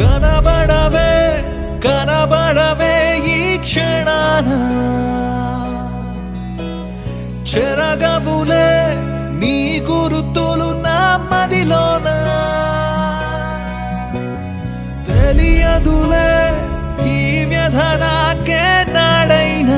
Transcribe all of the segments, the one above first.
కనబడవే కనబడవే ఈ క్షణాన చెరగవులే నీ గురుతులు నా మదిలోన తెలియదులే ఈ వ్యధ నాకే నాడైనా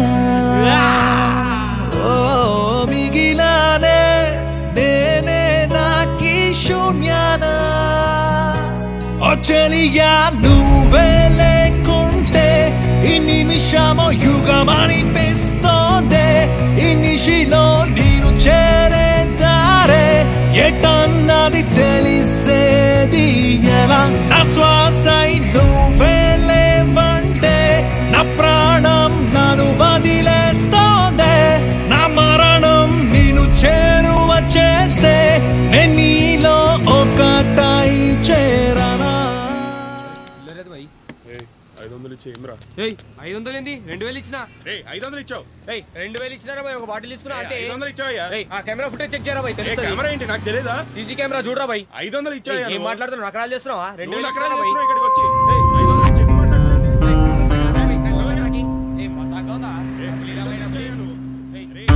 ఓ మిగిలానే నేనే నాకి శూన్యాన ఓ చెలియా నువ్వే లేకుంటే ఈ నిమిషము యుగమనిపిస్తోందే ఈ నిశిలో నేను చేరే దారే ఎటన్నది తెలిసేది ఎలా నా శ్వాస నువ్వే లేవంటే నా ప్రాణం నన్ను వదిలేస్తోందే నా మరణం నేను చేరువ చేస్తే నేను నీలో ఒకటై చేరనా లేదు భయ్ ఏయ్, ఐదు వందలు ఇచ్చి ఏమ్రా ఏయ్ ఐదు వందలు ఏంది రెండు వేలు ఇచ్చిన ఏయ్ ఐదు వందలు ఇచ్చావు ఏయ్ రెండు వేలు ఇచ్చినారా భయ్ ఒక బాటిల్ తీసుకున్నా అంటే ఐదు వందలు ఇచ్చావయ్యా ఏయ్ ఆ కెమెరా ఫుటేజ్ చెక్ చేయరా భయ్ ఏ తెలుస్తుంది కెమెరా ఏంటి నాకు తెలియదా సీసీ కెమెరా చూడరా భయ్ ఐదు వందలు ఏయ్, ఇచ్చావయ్యా ఏం నువ్వు. మాట్లాడుతున్నావు నకరాలు చేస్తున్నావా రెండు నువ్వు వేలు నకరాలు ఇచ్చినారా భయ్? చేస్తున్నావు ఇక్కడికి వచ్చి ఏయ్, ఐదు వందలు ఇచ్చి ఎందుకు మాట్లాడలేదు? ఏయ్, భయ్, నేను చూడరా నాకి? ఏయ్, మజాక్ ఉందా? లీలా భయ్ నా భయ్. ఏయ్,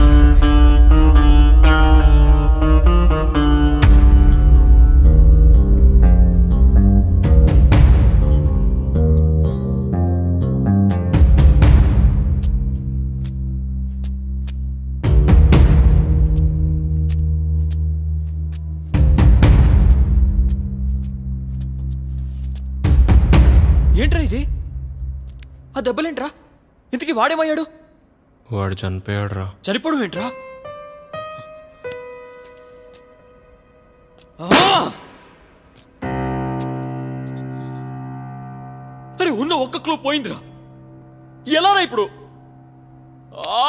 ఏంట్రా ఇది ఆ దెబ్బలేంట్రా ఇంతకీ వాడేమయ్యాడు వాడు చనిపోయాడు రా చనిపోవడం ఏంట్రా ఆ! అరే ఉన్న ఒక్క క్లూ పోయిందిరా ఎలారా ఇప్పుడు ఆ!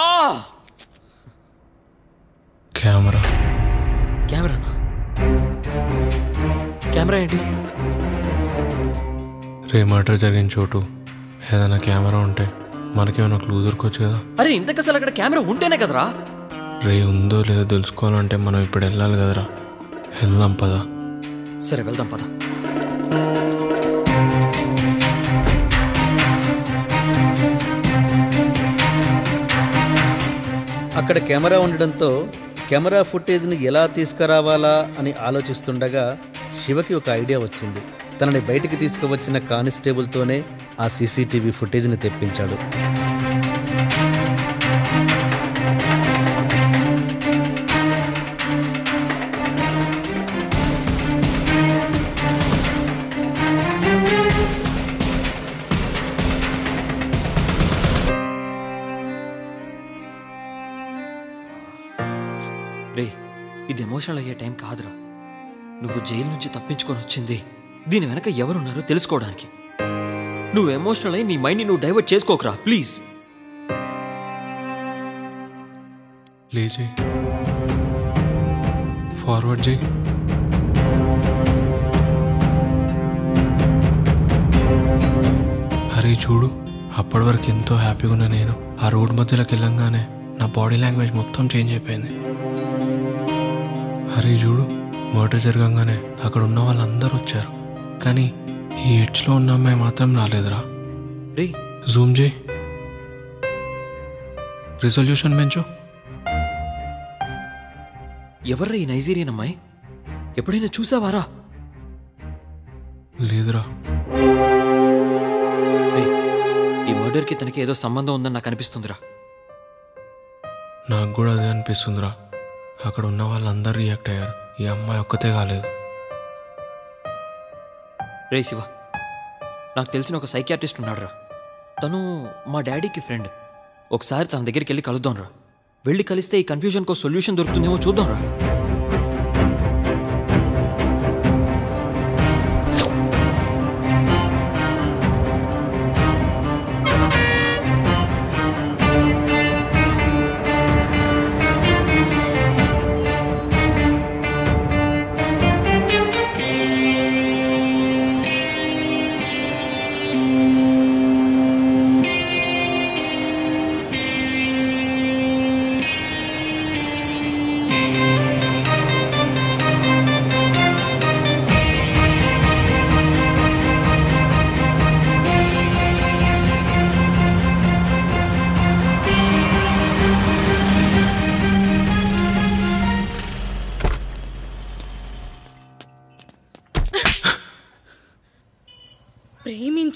కెమెరా కెమెరానా కెమెరా ఏంటి రే మర్డర్ జరిగిన చోటు ఏదైనా కెమెరా ఉంటే మనకేమైనా క్లూ దొరకొచ్చు కదా అరే ఇంతకు అసలు అక్కడ కెమెరా ఉంటేనే కదరా రే ఉందో లేదో తెలుసుకోవాలంటే మనం ఇప్పుడు వెళ్ళాలి కదరా వెళ్దాం పదా సరే వెళ్దాం పద అక్కడ కెమెరా ఉండడంతో కెమెరా ఫుటేజ్ని ఎలా తీసుకురావాలా అని ఆలోచిస్తుండగా శివకి ఒక ఐడియా వచ్చింది తనని బయటికి తీసుకువచ్చిన కానిస్టేబుల్తోనే ఆ సీసీటీవీ ఫుటేజ్ని తెప్పించాడు రే ఇది ఎమోషనల్ అయ్యే టైం కాదురా నువ్వు జైలు నుంచి తప్పించుకొని వచ్చింది దీని వెనక ఎవరున్నారో తెలుసుకోవడానికి నువ్వు ఎమోషనల్ అయ్యి నీ మైండ్ని నువ్వు డైవర్ట్ చేసుకోకరా ప్లీజ్ లే చేయి ఫార్వర్డ్ చేయి అరే చూడు అప్పటి వరకు ఎంతో హ్యాపీగా ఉన్న నేను ఆ రోడ్ మధ్యలోకి వెళ్ళంగానే నా బాడీ లాంగ్వేజ్ మొత్తం చేంజ్ అయిపోయింది అరే చూడు మర్డర్ జరగంగానే అక్కడ ఉన్న వాళ్ళందరూ వచ్చారు కానీ ఈ ఎడ్జ్లో ఉన్న అమ్మాయి మాత్రం రాలేదురా రే జూమ్ చేయి రిజల్యూషన్ పెంచు ఎవర్రా ఈ నైజీరియన్ అమ్మాయి ఎప్పుడైనా చూసావారా లేదురా రే ఈ మర్డర్కి తనకి ఏదో సంబంధం ఉందని నాకు అనిపిస్తుందిరా నాకు కూడా అదే అనిపిస్తుందిరా అక్కడ ఉన్న వాళ్ళందరూ రియాక్ట్ అయ్యారు ఈ అమ్మాయి ఒక్కతే కాలేదు రే శివ నాకు తెలిసిన ఒక సైకియాట్రిస్ట్ ఉన్నాడురా తను మా డాడీకి ఫ్రెండ్ ఒకసారి తన దగ్గరికి వెళ్ళి కలుద్దాంరా వెళ్ళి కలిస్తే ఈ కన్ఫ్యూజన్కో సొల్యూషన్ దొరుకుతుందేమో చూద్దాంరా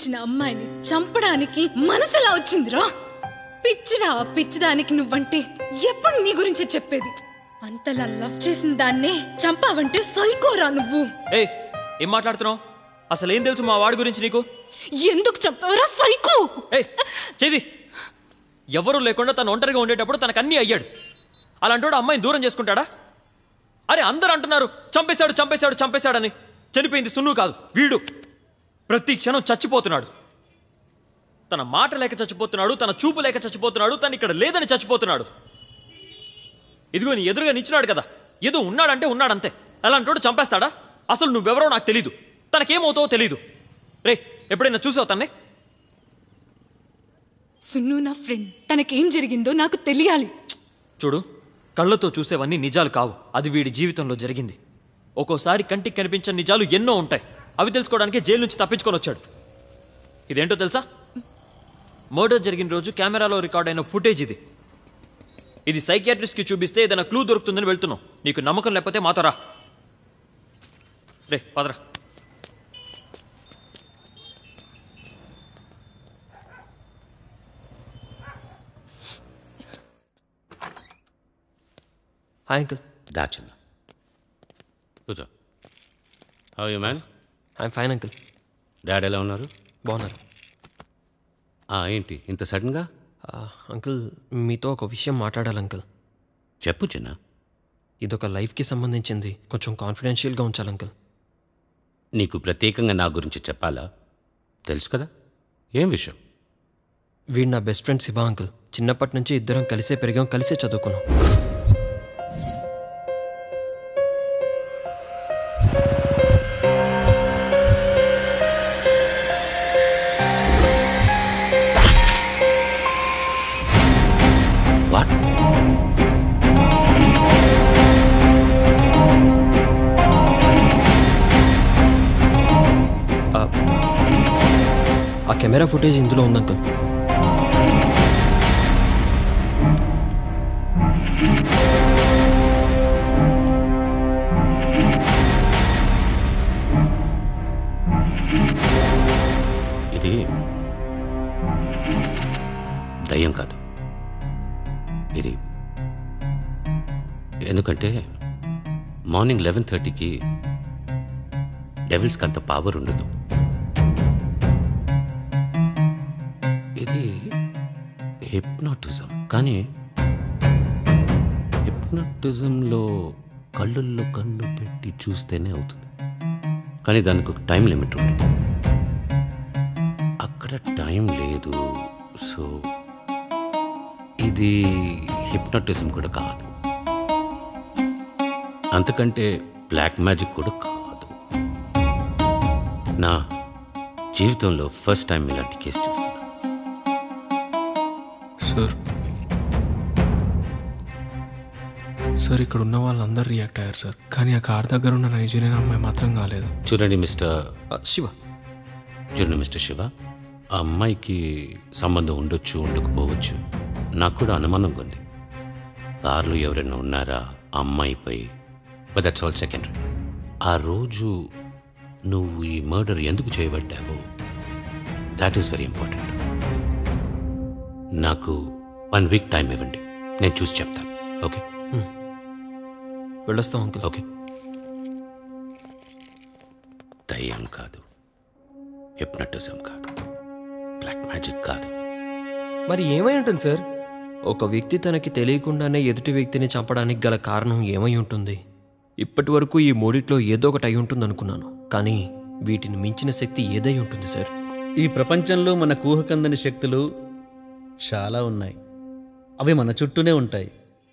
ప్రేమించిన అమ్మాయిని చంపడానికి మనసులా వచ్చిందిరా పిచ్చిరా పిచ్చిదానికి నువ్వంటే ఎప్పుడు నీ గురించే చెప్పేది అంతలా లవ్ చేసిన దాన్నే చంపావంటే సైకోరా నువ్వు ఏయ్ ఏం మాట్లాడుతున్నావు అసలు ఏం తెలుసు మా వాడి గురించి నీకు ఎందుకు చంపావరా సైకో ఏయ్ చేది ఎవరు లేకుండా తను ఒంటరిగా ఉండేటప్పుడు తనకు అన్నీ అయ్యాడు అలాంటోడు అమ్మాయిని దూరం చేసుకుంటాడా అరే అందరూ అంటున్నారు చంపేశాడు చంపేశాడు చంపేశాడని చనిపోయింది సున్ను కాదు వీడు ప్రతి క్షణం చచ్చిపోతున్నాడు తన మాట లేక చచ్చిపోతున్నాడు తన చూపు లేక చచ్చిపోతున్నాడు తను ఇక్కడ లేదని చచ్చిపోతున్నాడు ఇదిగో నీ ఎదురుగా నిచ్చినాడు కదా ఏదో ఉన్నాడంటే ఉన్నాడంతే అలాంటోడు చంపేస్తాడా అసలు నువ్వెవరో నాకు తెలీదు తనకేమవుతావో తెలీదు రే ఎప్పుడైనా చూసావు తన్నే సున్ను నా ఫ్రెండ్ తనకేం జరిగిందో నాకు తెలియాలి చూడు కళ్ళతో చూసేవన్నీ నిజాలు కావు అది వీడి జీవితంలో జరిగింది ఒక్కోసారి కంటికి కనిపించని నిజాలు ఎన్నో ఉంటాయి అవి తెలుసుకోవడానికి జైలు నుంచి తప్పించుకొని వచ్చాడు ఇదేంటో తెలుసా మర్డర్ జరిగిన రోజు కెమెరాలో రికార్డ్ అయిన ఫుటేజ్ ఇది ఇది సైకియాట్రిస్ట్కి చూపిస్తే ఏదైనా క్లూ దొరుకుతుందని వెళ్తున్నాం నీకు నమ్మకం లేకపోతే మాతో రా రే పదరా హాయ్ అంకుల్ దాచన్న కూర్చో how you man I'm fine uncle daddy ఎలా ఉన్నారు బాగున్నారు ఆ, ఏంటి ఇంత సడన్గా ఆ, అంకుల్ మీతో ఒక విషయం మాట్లాడాలి అంకుల్ చెప్పు చిన్న ఇదొక లైఫ్కి సంబంధించింది కొంచెం కాన్ఫిడెన్షియల్గా ఉంచాలి అంకుల్ నీకు ప్రత్యేకంగా నా గురించి చెప్పాలా తెలుసు కదా ఏం విషయం వీడు నా బెస్ట్ ఫ్రెండ్ శివ అంకుల్ చిన్నప్పటి నుంచి ఇద్దరం కలిసే పెరిగాం కలిసే చదువుకున్నాం వాట్ ఆ కెమెరా ఫుటేజ్ ఇందులో ఉంది అంకుల్ ఇది దయ్యం కాదు ఇది ఎందుకంటే మార్నింగ్ లెవెన్ థర్టీకి డెవిల్స్కి అంత పవర్ ఉండదు ఇది హిప్నాటిజం కానీ హిప్నాటిజంలో కళ్ళల్లో కన్ను పెట్టి చూస్తేనే అవుతుంది కానీ దానికి ఒక టైం లిమిట్ ఉంటుంది అక్కడ టైం లేదు సో ఇది హిప్నటిజం కూడా కాదు అంతకంటే బ్లాక్ మ్యాజిక్ కూడా కాదు నా జీవితంలో ఫస్ట్ టైం ఇలాంటి కేసు చూస్తున్నా సార్ సార్ ఇక్కడ ఉన్న వాళ్ళందరూ రియాక్ట్ అయ్యారు సార్ కానీ ఆ కార్ దగ్గర ఉన్న నైజీరియన్ అమ్మాయి మాత్రం కాలేదు చూడండి మిస్టర్ ఆ, శివ చూడండి మిస్టర్ శివ ఆ అమ్మాయికి సంబంధం ఉండొచ్చు ఉండకపోవచ్చు నాకు కూడా అనుమానంగా ఉంది కార్లో ఎవరైనా ఉన్నారా ఆ అమ్మాయిపై బట్ దట్స్ ఆల్ సెకండరీ ఆ రోజు నువ్వు ఈ మర్డర్ ఎందుకు చేయబడ్డావో దాట్ ఈస్ వెరీ ఇంపార్టెంట్ నాకు వన్ వీక్ టైం ఇవ్వండి నేను చూసి చెప్తాను ఓకే వెళ్ళొస్తాం అంకుల్ ఓకే దయ్యం కాదు హిప్నటిజం కాదు బ్లాక్ మ్యాజిక్ కాదు మరి ఏమై ఉంటుంది సార్ ఒక వ్యక్తి తనకి తెలియకుండానే ఎదుటి వ్యక్తిని చంపడానికి గల కారణం ఏమై ఉంటుంది ఇప్పటి వరకు ఈ మూడిట్లో ఏదో ఒకటి అయి ఉంటుంది అనుకున్నాను కానీ వీటిని మించిన శక్తి ఏదై ఉంటుంది సార్ ఈ ప్రపంచంలో మన ఊహకందని శక్తులు చాలా ఉన్నాయి అవి మన చుట్టూనే ఉంటాయి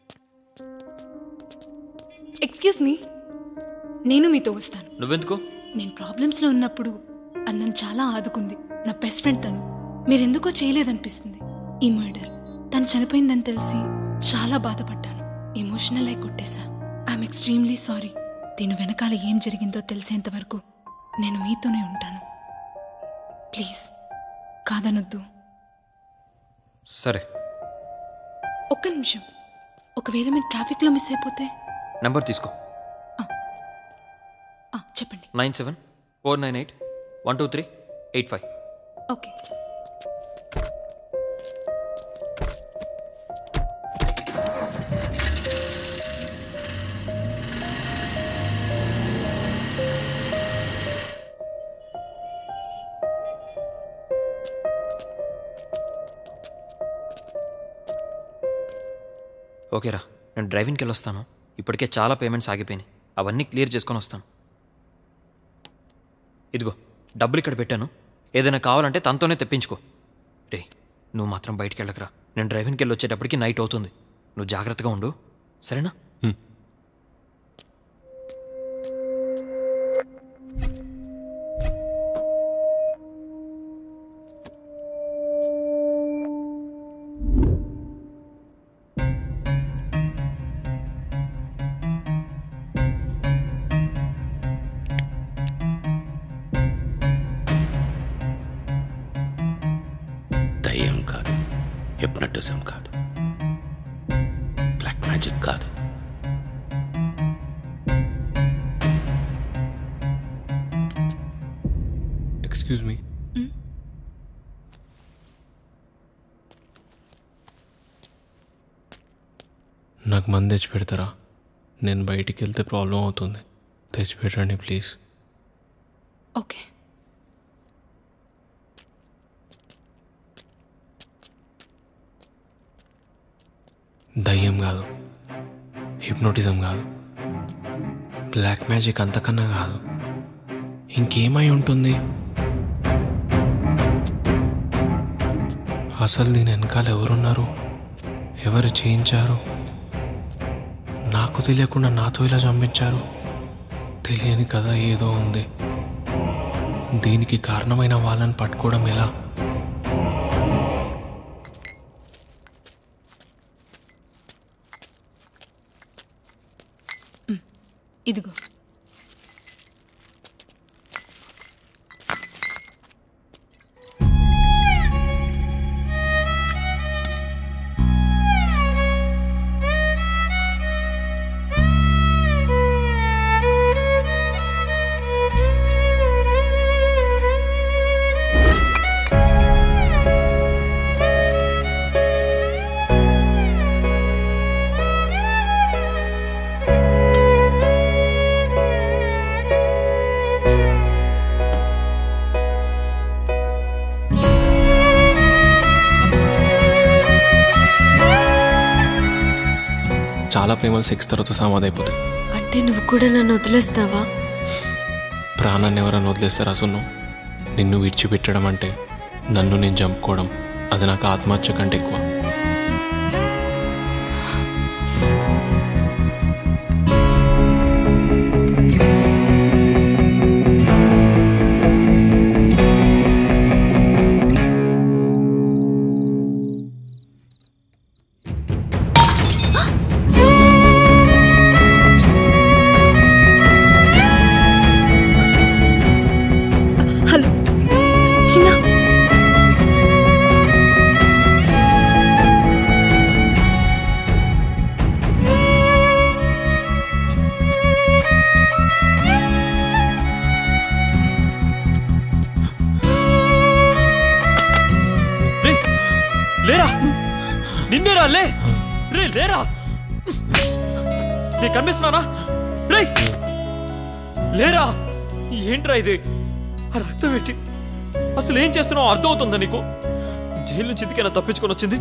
ఎక్స్క్యూజ్ మీ నేను మీతో వస్తాను నువ్వెందుకో నేను ప్రాబ్లమ్స్లో ఉన్నప్పుడు అది నన్ను చాలా ఆదుకుంది నా బెస్ట్ ఫ్రెండ్ తను మీరెందుకో చేయలేదనిపిస్తుంది ఈ మర్డర్ తను చనిపోయిందని తెలిసి చాలా బాధపడ్డాను ఎమోషనల్ అయి కొట్టేశా ఐఎమ్ ఎక్స్ట్రీమ్లీ సారీ దీని వెనకాల ఏం జరిగిందో తెలిసేంత వరకు నేను మీతోనే ఉంటాను ప్లీజ్ కాదనొద్దు సరే ఒక్క నిమిషం ఒకవేళ మీరు ట్రాఫిక్లో మిస్ అయిపోతే నెంబర్ తీసుకో ఆ, చెప్పండి nine seven four nine eight one two three eight five okay ఓకేరా నేను డ్రైవింగ్కి వెళ్ళొస్తాను ఇప్పటికే చాలా పేమెంట్స్ ఆగిపోయినాయి అవన్నీ క్లియర్ చేసుకొని వస్తాను ఇదిగో డబ్బులు ఇక్కడ పెట్టాను ఏదైనా కావాలంటే తనతోనే తెప్పించుకో రే నువ్వు మాత్రం బయటికి వెళ్ళకరా నేను డ్రైవింగ్కి వెళ్ళి వచ్చేటప్పటికి నైట్ అవుతుంది నువ్వు జాగ్రత్తగా ఉండు సరేనా దయ్యం కాదు హిప్నటిజం కాదు బ్లాక్ మ్యాజిక్ కాదు ఎక్స్క్యూజ్ మీ నాకు మంది తెచ్చి పెడతారా నేను బయటికి వెళ్తే ప్రాబ్లం అవుతుంది తెచ్చి పెట్టండి ప్లీజ్ ఓకే దయ్యం కాదు హిప్నోటిజం కాదు బ్లాక్ మ్యాజిక్ అంతకన్నా కాదు ఇంకేమై ఉంటుంది అసలు దీని వెనకాల ఎవరున్నారు ఎవరు చేయించారు నాకు తెలియకుండా నాతో ఇలా చంపించారు తెలియని కథ ఏదో ఉంది దీనికి కారణమైన వాళ్ళని పట్టుకోవడం ఎలా ఇదిగో చాలా ప్రేమలు సెక్స్ తర్వాత సమాధైపోతాయి అంటే నువ్వు కూడా నన్ను వదిలేస్తావా ప్రాణాన్ని ఎవరైనా వదిలేస్తారా సున్ను నిన్ను విడిచిపెట్టడం అంటే నన్ను నేను చంపుకోవడం అది నాకు ఆత్మహత్య కంటే ఎక్కువ హలో చిన్న రే లేరా నిన్నేరా లే రే లేరా నీ కనిపిస్తున్నానా రే లేరా ఏంట్రా ఇది ఆ రక్తం ఏంటి అసలు ఏం చేస్తున్నావు అర్థం అవుతుందా నీకు జైలు నుంచి ఎందుకైనా తప్పించుకొని వచ్చింది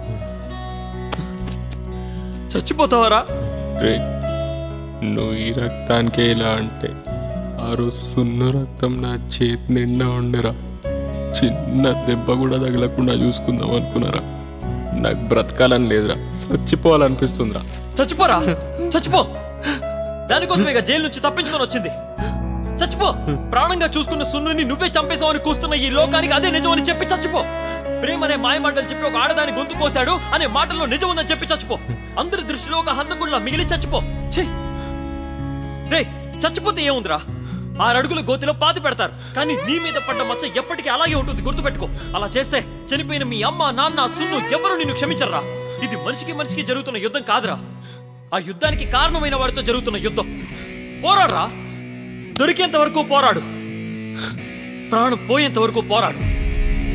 చచ్చిపోతావారా రే నువ్వు ఈ రక్తానికే ఇలా అంటే ఆ రోజు సున్ను రక్తం నా చేతి నిండా ఉండరా చిన్న దెబ్బ కూడా తగలకుండా చూసుకుందాం అనుకున్నారా నాకు బ్రతకాలని లేదురా చచ్చిపోవాలనిపిస్తుందిరా చచ్చిపోరా చచ్చిపో దానికోసమే ఇక జైలు నుంచి తప్పించుకొని వచ్చింది చచ్చిపో ప్రాణంగా చూసుకున్న సున్నుని నువ్వే చంపేశావని కూస్తున్న ఈ లోకానికి అదే నిజం అని చెప్పి చచ్చిపో ప్రేమ అనే మాయ మాటలు చెప్పి ఒక ఆడదాని గొంతు కోశాడు అనే మాటల్లో నిజం ఉందని చెప్పి చచ్చిపో అందరి దృష్టిలో ఒక హంతకుళ్ళ మిగిలి చచ్చిపో ఛీ రే చచ్చిపోతే ఏముందిరా ఆరు అడుగుల గోతిలో పాతి పెడతారు కానీ నీ మీద పడ్డ మచ్చ ఎప్పటికీ అలాగే ఉంటుంది గుర్తుపెట్టుకో అలా చేస్తే చనిపోయిన మీ అమ్మ నాన్న సున్ను ఎవరు నిన్ను క్షమించర్రా ఇది మనిషికి మనిషికి జరుగుతున్న యుద్ధం కాదురా ఆ యుద్ధానికి కారణమైన వాడితో జరుగుతున్న యుద్ధం పోరాడరా దొరికేంత వరకు పోరాడు ప్రాణం పోయేంత వరకు పోరాడు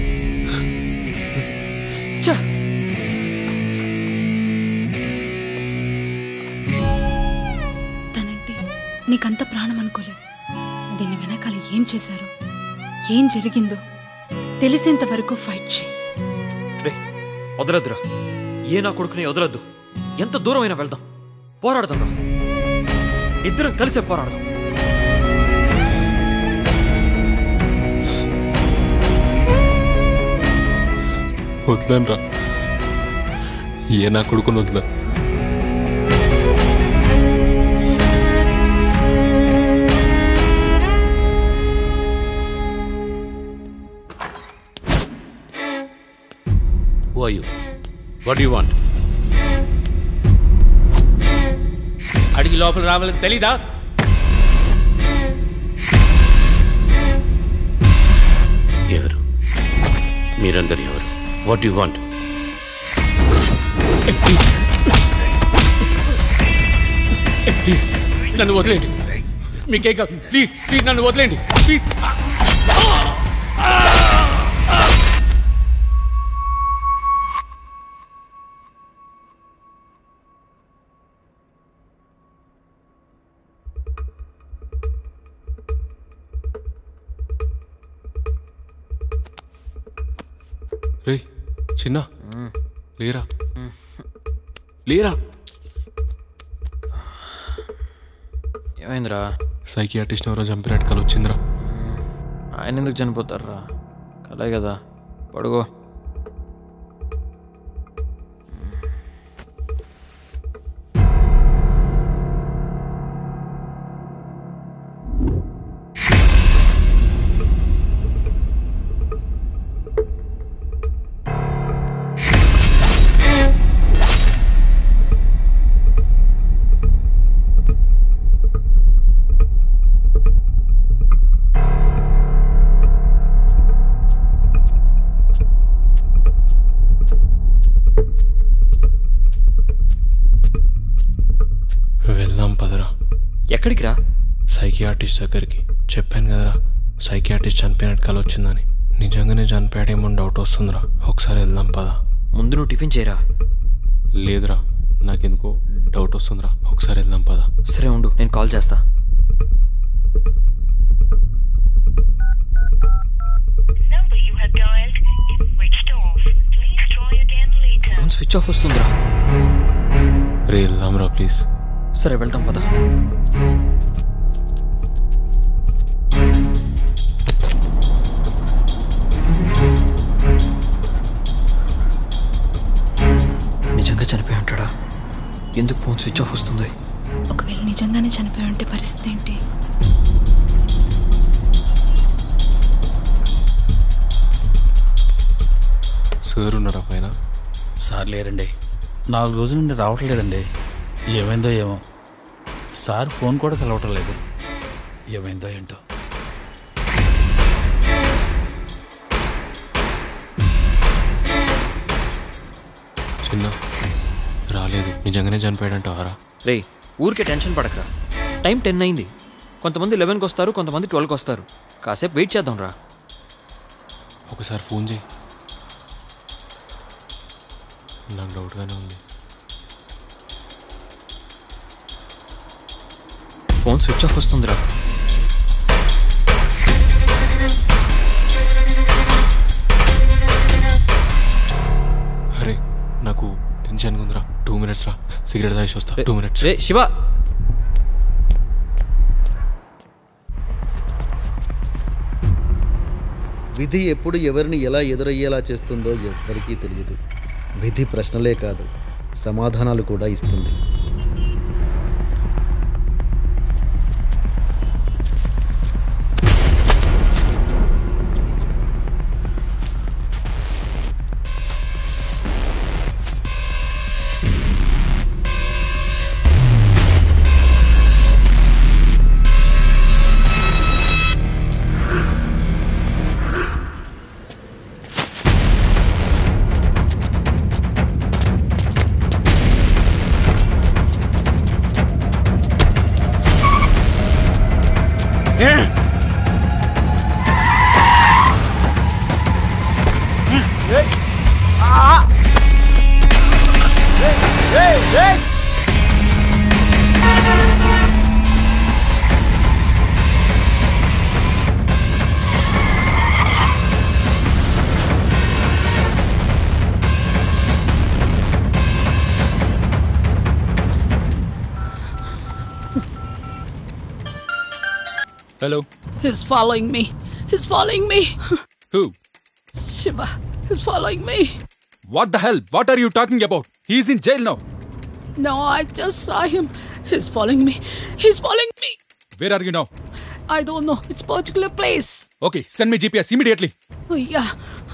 నీకంత ప్రాణం అనుకోలేదు దీని వెనకాల ఏం చేశారో ఏం జరిగిందో తెలిసేంత వరకు ఫైట్ చేయి రే వదలొద్దురా ఏ నా కొడుకుని వదలొద్దు ఎంత దూరమైనా వెళ్దాం పోరాడదాం రా ఇద్దరం కలిసే పోరాడదాం వదలను రా ఏ నా కొడుకుని వదల who are you what you want అడిగి లోపల రావాలని తెలీదా ఎవరు మీరందరు ఎవరు వాట్ యు వాంట్ ప్లీజ్ నన్ను వదిలేండి మీకే కాదు ప్లీజ్ ప్లీజ్ నన్ను వదిలేండి ప్లీజ్ రే చిన్న లేరా లేరా ఏమైందిరా సైకియాటిస్ట్ ఎవరో చంపినట్టు కల వచ్చిందిరా ఆయన ఎందుకు చనిపోతారా కలే కదా పడుకో వెళ్దాం పదరా ఎక్కడికి రా సైకియాటిస్ట్ దగ్గరికి చెప్పాను కదరా సైకియాటిస్ట్ చనిపోయినట్టు కల వచ్చిందని నిజంగానే చనిపోయాడేమో డౌట్ వస్తుందిరా ఒకసారి వెళ్దాం పద ముందు నువ్వు టిఫిన్ చేయరా లేదురా నాకెందుకో డౌట్ వస్తుందిరా ఒకసారి వెళ్దాం పద సరే ఉండు నేను కాల్ చేస్తా number you have dialed is switched off. Please try again later. Phone switch off వస్తుందిరా రే వెళ్దాం రా ప్లీజ్ సరే వెళ్తాం పద నిజంగా చనిపోయి ఉంటాడా ఎందుకు ఫోన్ స్విచ్ ఆఫ్ వస్తుంది ఒకవేళ నిజంగానే చనిపోయి ఉంటే పరిస్థితి ఏంటి సార్ ఉన్నారా పైన సార్ లేరండి నాలుగు రోజుల నుండి రావట్లేదండి ఏమైందో ఏమో సార్ ఫోన్ కూడా కలవటం లేదు ఏమైందో ఏంటో చిన్న రాలేదు నిజంగానే చనిపోయాడంటావారా రే ఊరికే టెన్షన్ పడకరా టైం టెన్ అయింది కొంతమంది లెవెన్కి వస్తారు కొంతమంది ట్వెల్వ్కి వస్తారు కాసేపు వెయిట్ చేద్దాం రా ఒకసారి ఫోన్ చేయి నాకు డౌట్గానే ఉంది ఫోన్ స్విచ్ ఆఫ్ వస్తుందిరా అరే నాకు టెన్షన్గా ఉందిరా టూ మినిట్స్ రా సిగరెట్ తాగేసి వస్తా టూ మినిట్స్ రే శివ విధి ఎప్పుడు ఎవరిని ఎలా ఎదురయ్యేలా చేస్తుందో ఎవ్వరికీ తెలియదు విధి ప్రశ్నలే కాదు సమాధానాలు కూడా ఇస్తుంది hello He's following me. He's following me. Who Shiva, he's following me. What the hell what are you talking about he's in jail now No, I just saw him. He's following me. He's following me. Where are you now I don't know. It's particular place. Okay send me GPS immediately Oh, yeah.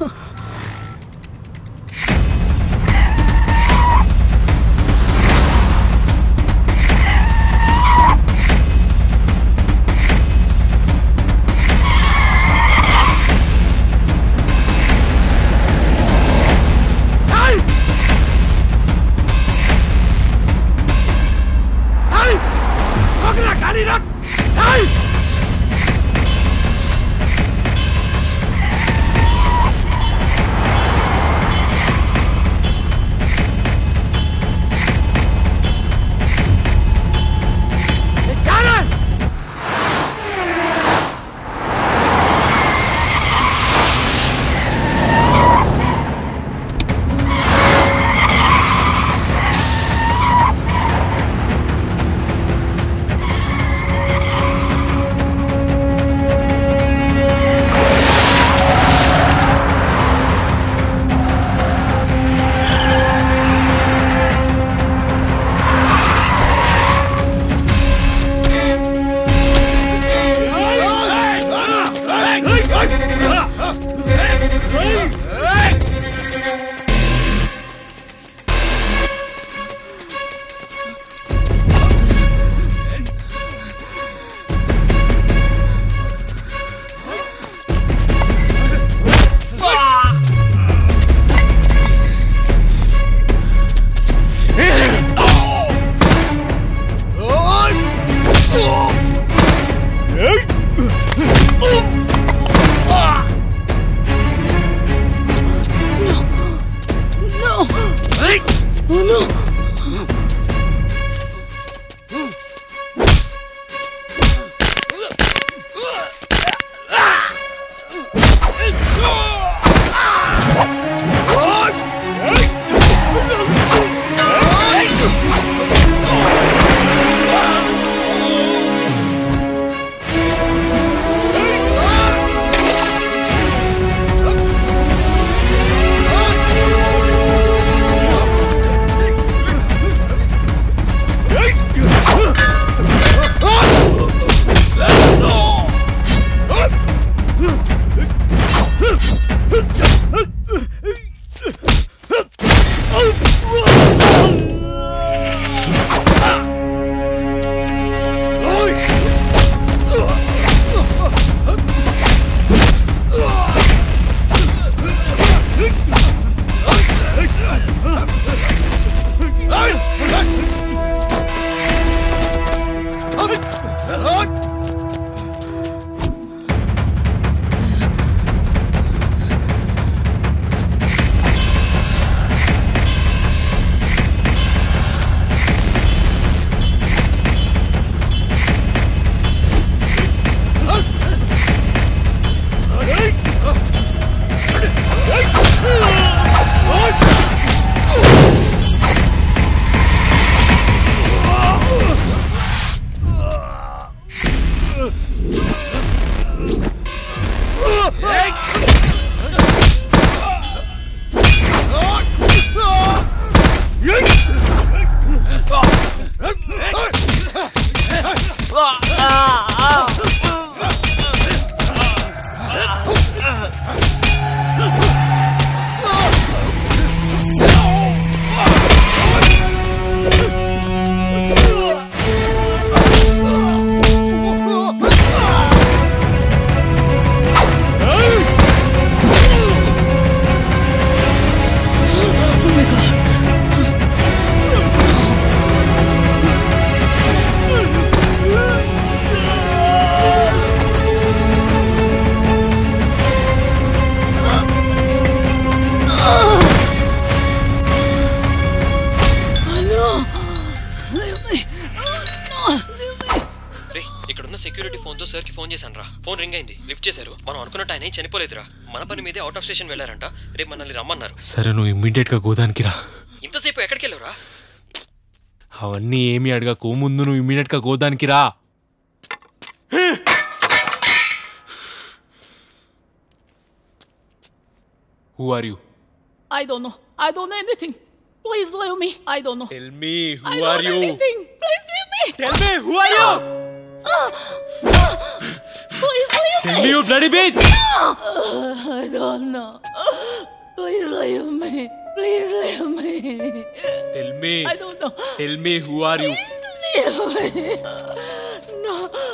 No. Oh, no. రే ఇక్కడున్న security ఫోన్తో సార్కి phone చేశాను రా phone ring అయింది lift చేశారు మనం అనుకున్నట్టు ఆయన ఏం చనిపోలేదురా మన పని మీదే అవుట్ ఆఫ్ స్టేషన్ వెళ్ళారంట రేపు మనల్ని రమ్మన్నారు సరే నువ్వు ఇమ్మీడియట్గా గోదానికి రా ఇంతసేపు ఎక్కడికి వెళ్ళావురా అవన్నీ ఏమి అడగకు ముందు నువ్వు ఇమ్మీడియట్గా గోదానికి రా who are you I don't know. I don't know anything. Please leave me. I don't know. Tell me I don't know anything. Please leave me. Tell me, who are you? Please leave Tell me. me, you bloody bitch! I don't know. Please leave me. Please leave me. Tell me. I don't know. Tell me, who are you? Leave me. No.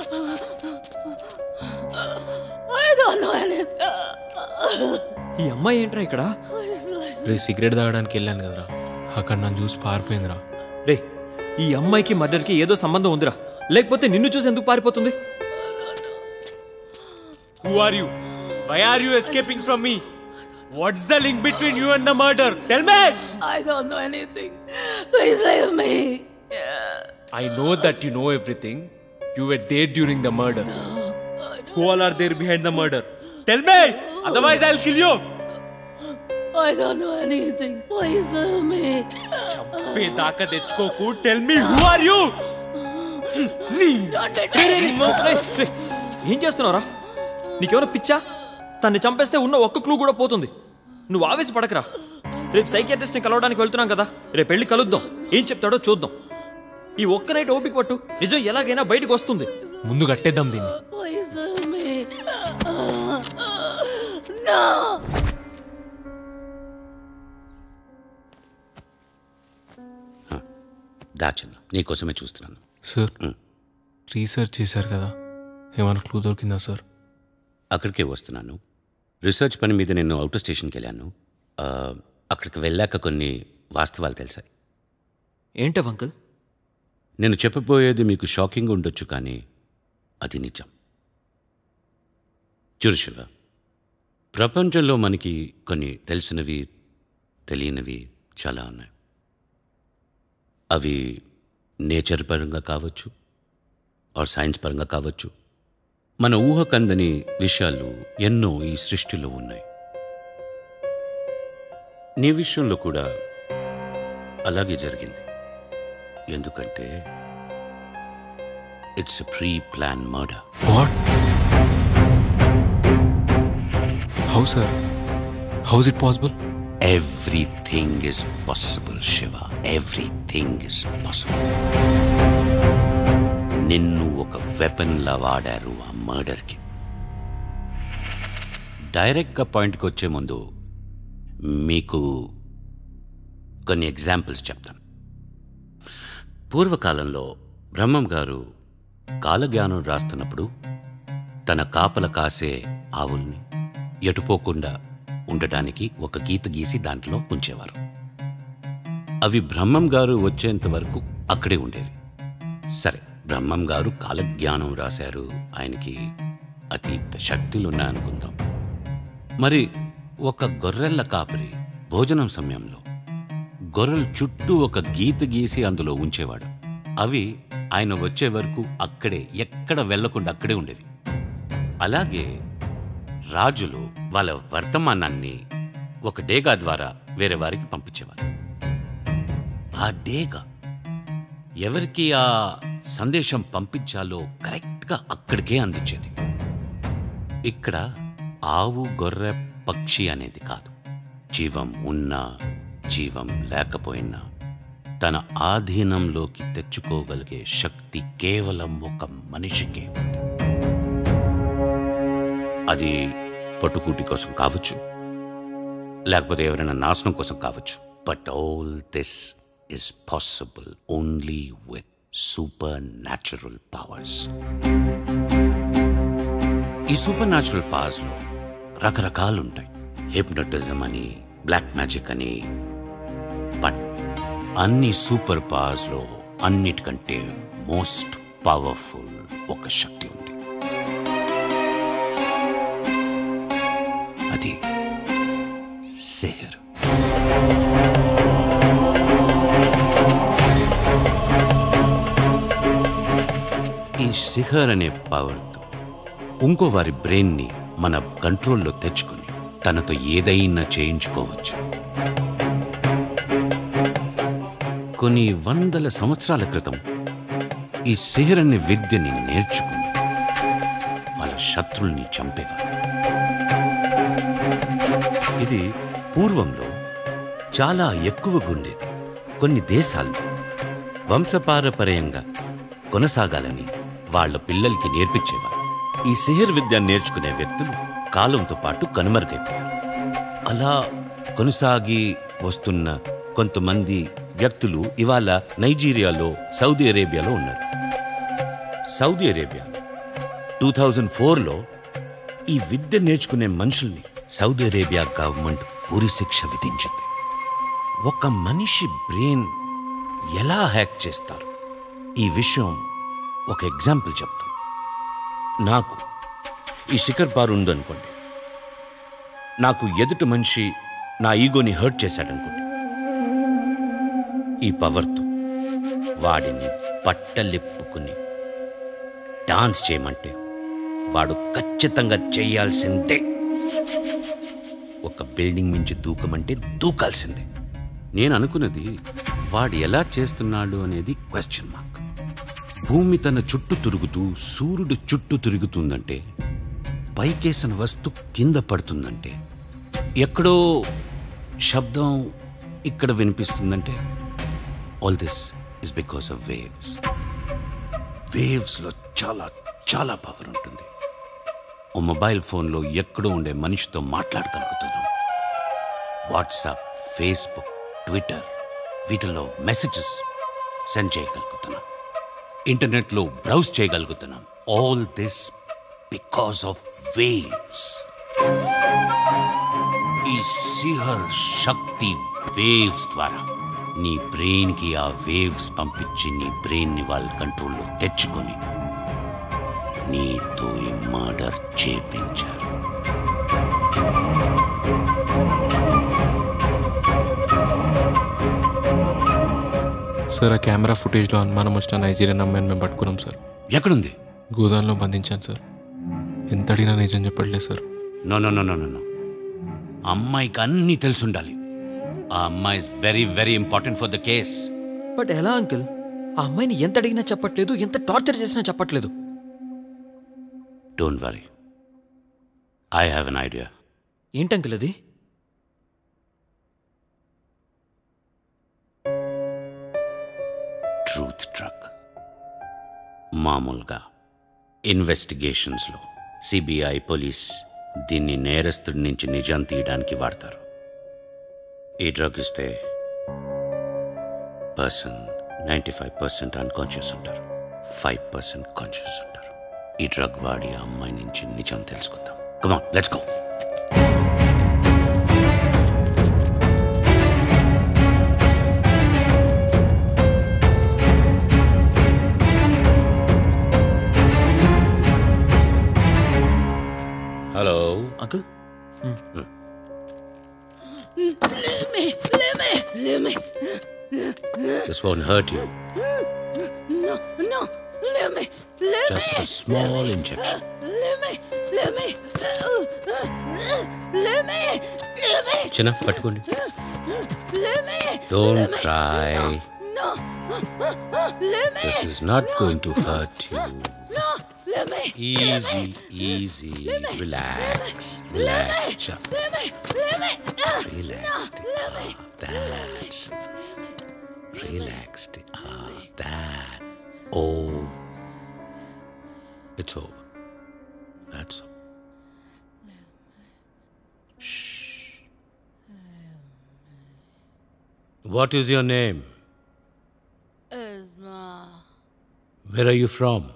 I don't know anything. ఈ అమ్మాయి ఏంట్రా ఇక్కడ Please leave ray cigarette తాగడానికి వెళ్ళాను కదరా అక్కడ నన్ను చూసి పారిపోయిందిరా రే ఈ అమ్మాయికి మర్డర్కి ఏదో సంబంధం ఉందిరా లేకపోతే నిన్ను చూసి ఎందుకు పారిపోతుంది who are you why are you escaping from me what's the link between you and the murder tell me I don't know anything. Please leave me. I know that you know everything you were there during the murder who all are there behind the murder tell me otherwise I will kill you I don't know anything. Please leave me. చంపే దాకా తెచ్చుకోకు tell me who are you Don't let me. ఏం చేస్తున్నావురా నీకేమైనా పిచ్చా తన్ని చంపేస్తే ఉన్న ఒక్క క్లూ కూడా పోతుంది నువ్వు ఆవేశపడకరా రేపు సైకియాట్రిస్ట్ని కలవడానికి వెళ్తున్నాం కదా రేపు వెళ్ళి కలుద్దాం ఏం చెప్తాడో చూద్దాం ఈ ఒక్క నైట్ ఓపిక పట్టు నిజం ఎలాగైనా బయటకు వస్తుంది ముందు కట్టేద్దాం దీన్ని Please leave me. No. దాచన్న నీకోసమే చూస్తున్నాను సార్ రీసెర్చ్ చేశారు కదా ఏమైనా క్లూ దొరికిందా సార్ అక్కడికే వస్తున్నాను రీసెర్చ్ పని మీద నేను అవుటర్ స్టేషన్కి వెళ్ళాను ఆ, అక్కడికి వెళ్ళాక కొన్ని వాస్తవాలు తెలిసాయి ఏంటవ్ అంకుల్ నేను చెప్పబోయేది మీకు షాకింగ్ ఉండొచ్చు కానీ అది నిజం చూడు శివ ప్రపంచంలో మనకి కొన్ని తెలిసినవి తెలియనివి చాలా ఉన్నాయి అవి నేచర్ పరంగా కావచ్చు ఆర్ సైన్స్ పరంగా కావచ్చు మన ఊహకందని విషయాలు ఎన్నో ఈ సృష్టిలో ఉన్నాయి నీ విషయంలో కూడా అలాగే జరిగింది ఎందుకంటే it's pre plan murder what how sir how is it possible everything is possible Shiva everything is possible నిన్ను ఒక వెపన్లా వాడారు ఆ మర్డర్కి డైరెక్ట్గా పాయింట్కి వచ్చే ముందు మీకు కొన్ని ఎగ్జాంపుల్స్ చెప్తాను పూర్వకాలంలో బ్రహ్మం గారు కాలజ్ఞానం రాస్తున్నప్పుడు తన కాపల కాసే ఆవుల్ని ఎటుపోకుండా ఉండటానికి ఒక గీత గీసి దాంట్లో ఉంచేవారు అవి బ్రహ్మం గారు వచ్చేంత వరకు అక్కడే ఉండేవి సరే బ్రహ్మం గారు కాలజ్ఞానం రాశారు ఆయనకి అతీత శక్తులు ఉన్నాయనుకుందాం మరి ఒక గొర్రెల కాపరి భోజనం సమయంలో గొర్రెల చుట్టూ ఒక గీత గీసి అందులో ఉంచేవాడు అవి ఆయన వచ్చే వరకు అక్కడే ఎక్కడ వెళ్లకుండా అక్కడే ఉండేవి అలాగే రాజులు వాళ్ళ వర్తమానాన్ని ఒక డేగా ద్వారా వేరే వారికి పంపించేవారు ఆ డేగా ఎవరికి ఆ సందేశం పంపించాలో కరెక్ట్గా అక్కడికే అందించేది ఇక్కడ ఆవు గొర్రె పక్షి అనేది కాదు జీవం ఉన్నా జీవం లేకపోయినా తన ఆధీనంలోకి తెచ్చుకోగలిగే శక్తి కేవలం ఒక మనిషికే ఉంది అది పట్టుకూటి కోసం కావచ్చు లేకపోతే ఎవరైనా నాశనం కోసం కావచ్చు but all this is possible only with super natural powers ఈ సూపర్ న్యాచురల్ పవర్స్లో రకరకాలు ఉంటాయి హిప్నటిజం అని బ్లాక్ మ్యాజిక్ అని బట్ అన్ని సూపర్ పవర్స్లో అన్నిటికంటే మోస్ట్ పవర్ఫుల్ ఒక శక్తి ఉంది అది సెహర్ ఈ సిహర్ అనే పవర్తో ఇంకో వారి బ్రెయిన్ని మన కంట్రోల్లో తెచ్చుకుని తనతో ఏదైనా చేయించుకోవచ్చు కొన్ని వందల సంవత్సరాల క్రితం ఈ సిహర్ అనే విద్యని నేర్చుకుని వాళ్ళ శత్రుల్ని చంపేవారు ఇది పూర్వంలో చాలా ఎక్కువగా ఉండేది కొన్ని దేశాల్లో వంశపారపర్యంగా కొనసాగాలని వాళ్ళ పిల్లలకి నేర్పించేవారు ఈ సిహిర్ విద్య నేర్చుకునే వ్యక్తులు కాలంతో పాటు కనుమరుగైపోయారు అలా కొనసాగి వస్తున్న కొంతమంది వ్యక్తులు ఇవాళ నైజీరియాలో సౌదీ అరేబియాలో ఉన్నారు సౌదీ అరేబియా టూ థౌజండ్ ఫోర్లో ఈ విద్య నేర్చుకునే మనుషుల్ని సౌదీ అరేబియా గవర్నమెంట్ ఉరి శిక్ష విధించింది ఒక మనిషి బ్రెయిన్ ఎలా హ్యాక్ చేస్తారు ఈ విషయం ఒక ఎగ్జాంపుల్ చెప్తాను నాకు ఈ శిఖర్ పారు ఉందనుకోండి నాకు ఎదుటి మనిషి నా ఈగోని హర్ట్ చేశాడనుకోండి ఈ పవర్తో వాడిని బట్టలిప్పుకుని డాన్స్ చేయమంటే వాడు ఖచ్చితంగా చేయాల్సిందే ఒక బిల్డింగ్ మించి దూకమంటే దూకాల్సిందే నేను అనుకున్నది వాడు ఎలా చేస్తున్నాడు అనేది క్వశ్చన్ మార్క్ భూమి తన చుట్టూ తిరుగుతూ సూర్యుడు చుట్టూ తిరుగుతుందంటే పైకేసిన వస్తు కింద పడుతుందంటే ఎక్కడో శబ్దం ఇక్కడ వినిపిస్తుందంటే all this is because of waves వేవ్స్లో చాలా చాలా పవర్ ఉంటుంది ఓ మొబైల్ ఫోన్లో ఎక్కడో ఉండే మనిషితో మాట్లాడగలుగుతున్నాం వాట్సాప్ ఫేస్బుక్ ట్విట్టర్ వీటిలో మెసేజెస్ సెండ్ చేయగలుగుతున్నాం ఇంటర్నెట్లో బ్రౌజ్ చేయగలుగుతున్నాం all this because of waves ఈ సిహర్ శక్తి వేవ్స్ ద్వారా నీ బ్రెయిన్కి ఆ వేవ్స్ పంపించి నీ బ్రెయిన్ని వాళ్ళ కంట్రోల్లో తెచ్చుకొని నీతో ఈ మర్డర్ చేపించారు సార్ ఆ కెమెరా ఫుటేజ్లో అనుమానం వచ్చిన నైజీరియన్ అమ్మాయిని మేము పట్టుకున్నాం సార్ ఎక్కడుంది గోదాంలో బంధించాను సార్ ఎంత అడిగినా నిజం చెప్పట్లేదు sir no no no no no no అమ్మాయికి అన్నీ తెలుసుండాలి ఆ అమ్మాయి is very very important for the case but ఎలా అంకుల్ ఆ అమ్మాయిని ఎంత అడిగినా చెప్పట్లేదు ఎంత టార్చర్ చేసినా చెప్పట్లేదు don't worry I have an idea ఏంటి అంకుల్ అది ట్రూత్ ట్రక్ మామూలుగా ఇన్వెస్టిగేషన్స్లో సిబిఐ పోలీస్ దీన్ని నేరస్తుడి నుంచి నిజం తీయడానికి వాడతారు ఈ డ్రగ్ ఇస్తే person ninety five percent unconscious ఉంటారు ఫైవ్ పర్సెంట్ కాన్షియస్ ఉంటారు ఈ డ్రగ్ వాడి ఆ అమ్మాయి నుంచి నిజం తెలుసుకుందాం come on let's go hello uncle Leave me, leave me, leave me. This won't hurt you No, no, leave me, leave just me. a small injection Leave me, leave me. Leave me, leave me, చిన్న పట్టుకోండి leave me. Don't try No, leave me. This is not going to hurt you No, leave me. Easy easy relax relax Leave me, leave me. Relaxed that's relaxed that oh it's over that's all Shh. what is your name Esma, where are you from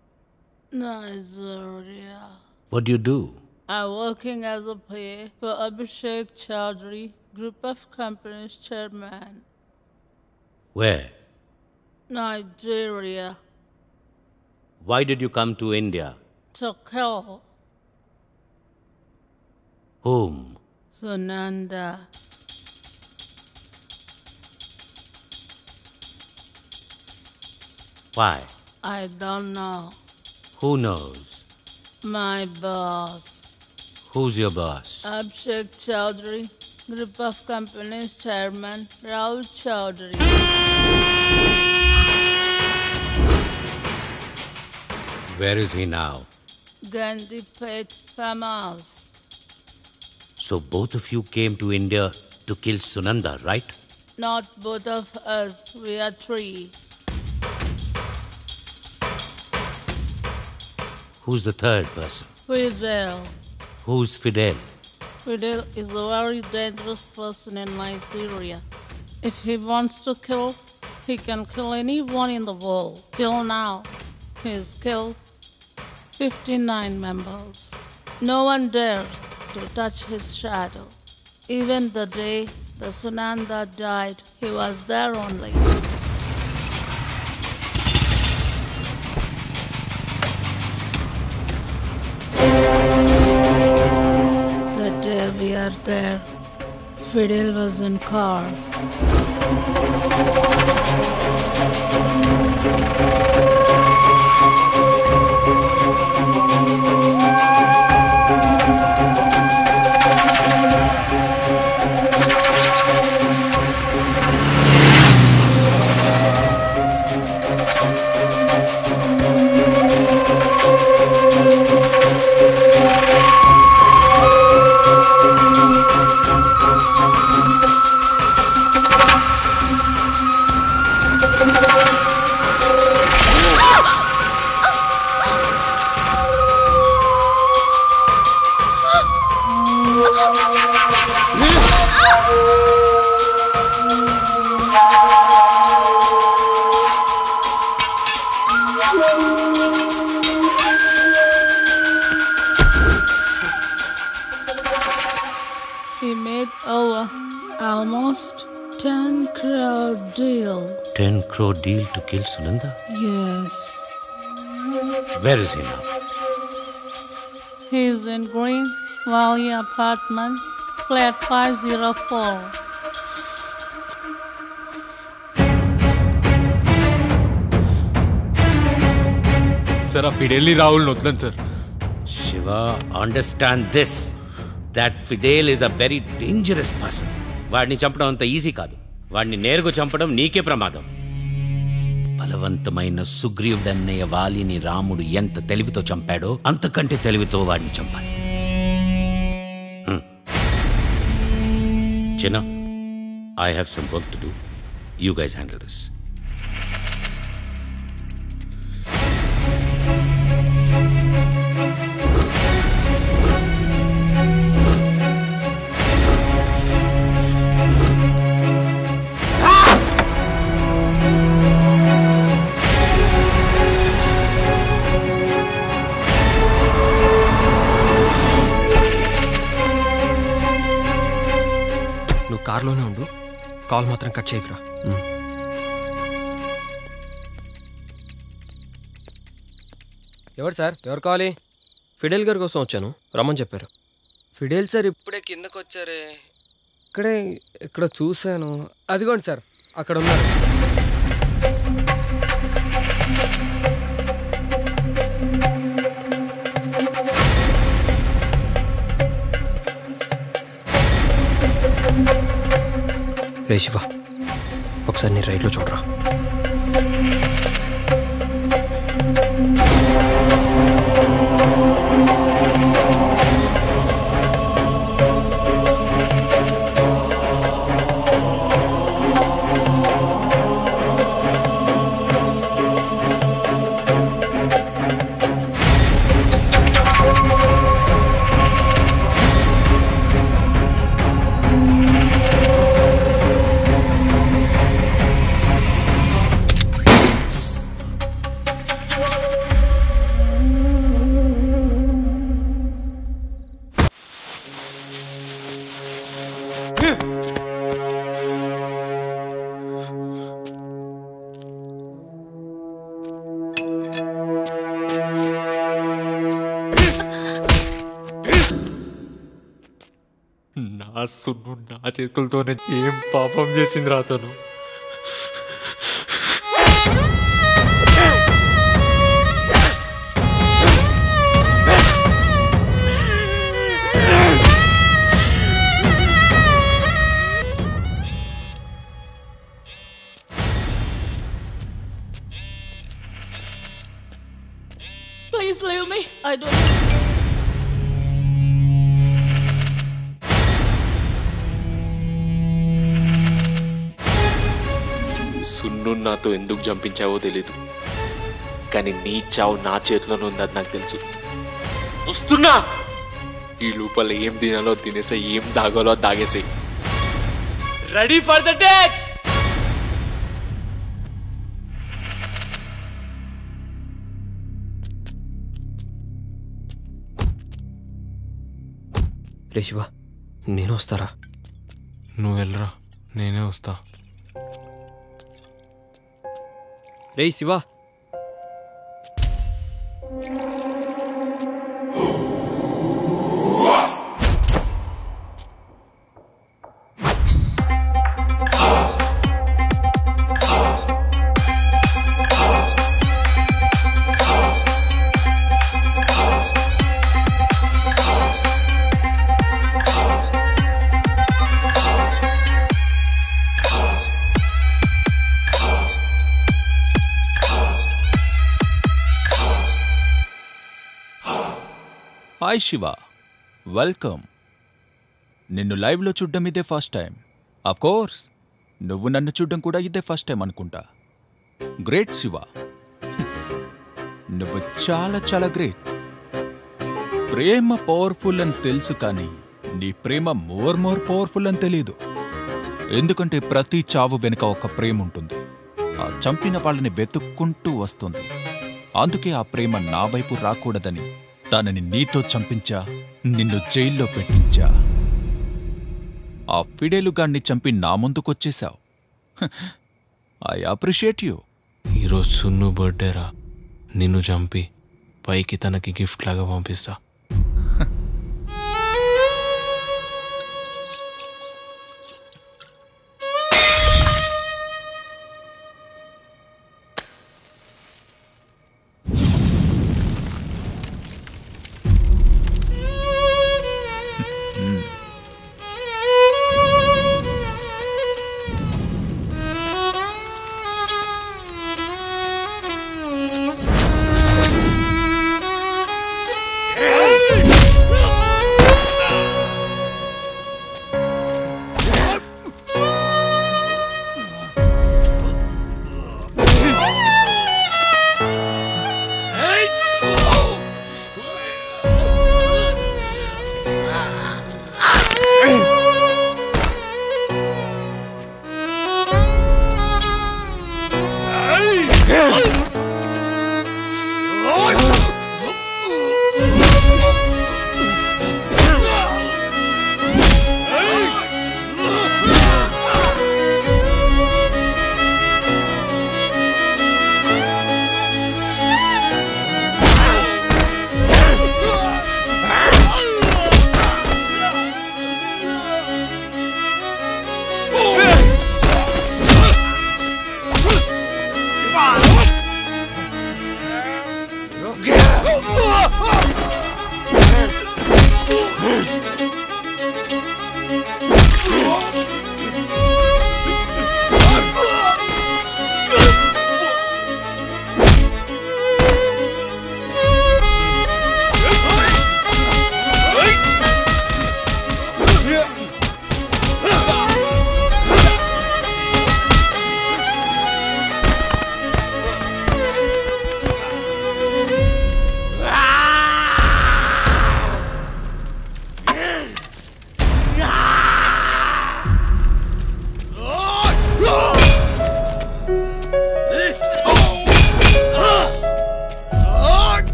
Nigeria. what do you do I'm working as a PA for Abhishek Chowdhury, Group of Companies Chairman, where Nigeria. why did you come to india To kill whom Sunanda. why I don't know. who knows My boss, who's your boss Abhishek Chowdhury, Group of Companies Chairman, Rahul Chowdhury. where is he now Gandhi Pet Farmhouse. So both of you came to India to kill Sunanda, right? Not both of us, we are three. Who's the third person? Fidel. Who's Fidel? Fidel is a very dangerous person in Nigeria. If he wants to kill, he can kill anyone in the world. Till now, he's killed 59 members. No one dares to touch his shadow. Even the day the Sunanda died, he was there only. The day we are there, Fidel was in car. He made over almost 10 crore deal. 10 crore deal to kill Sunanda? Yes. Where is he now? He's in Green Valley apartment, flat 504. Sir ఆ ఫిడెల్ని రాహుల్ని వదలండి sir Shiva, understand this. That Fidel is a very dangerous person. వాడిని చంపడం అంత easy కాదు వాడిని నేరుగా చంపడం నీకే ప్రమాదం బలవంతమైన సుగ్రీవుడన్నయ్య వాలిని రాముడు ఎంత తెలివితో చంపాడో అంతకంటే తెలివితో వాడిని చంపాలి హ్మ్. చిన్న I have some work to do you guys handle this నువ్వు కార్లోనే ఉండు కాల్ మాత్రం కట్ చేయకురా ఎవరు సార్ ఎవరు కావాలి ఫిడేల్ గారి కోసం వచ్చాను రమ్మని చెప్పారు ఫిడేల్ సార్ ఇప్పుడే కిందకు వచ్చారే ఇక్కడే ఇక్కడ చూశాను అదిగోండి సార్ అక్కడ ఉన్నారు రే శివ ఒకసారి నీ రైట్లో చూడరా నా సున్ను నా చేతులతోనే ఏం పాపం చేసింది రాతను Please leave me. I don't. సున్ను నాతో ఎందుకు చంపించావో తెలీదు కానీ నీ చావు నా చేతిలోనే ఉందని నాకు తెలుసు వస్తున్నా ఈ లోపల ఏం తినాలో తినేసే ఏం దాగాలో దాగేసే రెడీ ఫర్ ద డెత్ రే శివ నేను వస్తారా నువ్వు వెళ్ళరా నేనే వస్తా రే శివ హాయ్ శివ వెల్కమ్ నిన్ను లైవ్లో చూడడం ఇదే ఫస్ట్ టైం ఆఫ్ కోర్స్ నువ్వు నన్ను చూడడం కూడా ఇదే ఫస్ట్ టైం అనుకుంటా గ్రేట్ శివ నువ్వు చాలా చాలా గ్రేట్ ప్రేమ పవర్ఫుల్ అని తెలుసు కానీ నీ ప్రేమ మోర్ మోర్ పవర్ఫుల్ అని తెలీదు ఎందుకంటే ప్రతి చావు వెనుక ఒక ప్రేమ ఉంటుంది ఆ చంపిన వాళ్ళని వెతుక్కుంటూ వస్తుంది అందుకే ఆ ప్రేమ నా వైపు రాకూడదని తనని నీతో చంపించా నిన్ను జైల్లో పెట్టించా ఆ ఫిడేలుగాన్ని చంపి నా ముందుకొచ్చేశావు ఐ అప్రిషియేట్ యూ ఈరోజు సున్ను బర్త్డేరా నిన్ను చంపి పైకి తనకి గిఫ్ట్ లాగా పంపిస్తా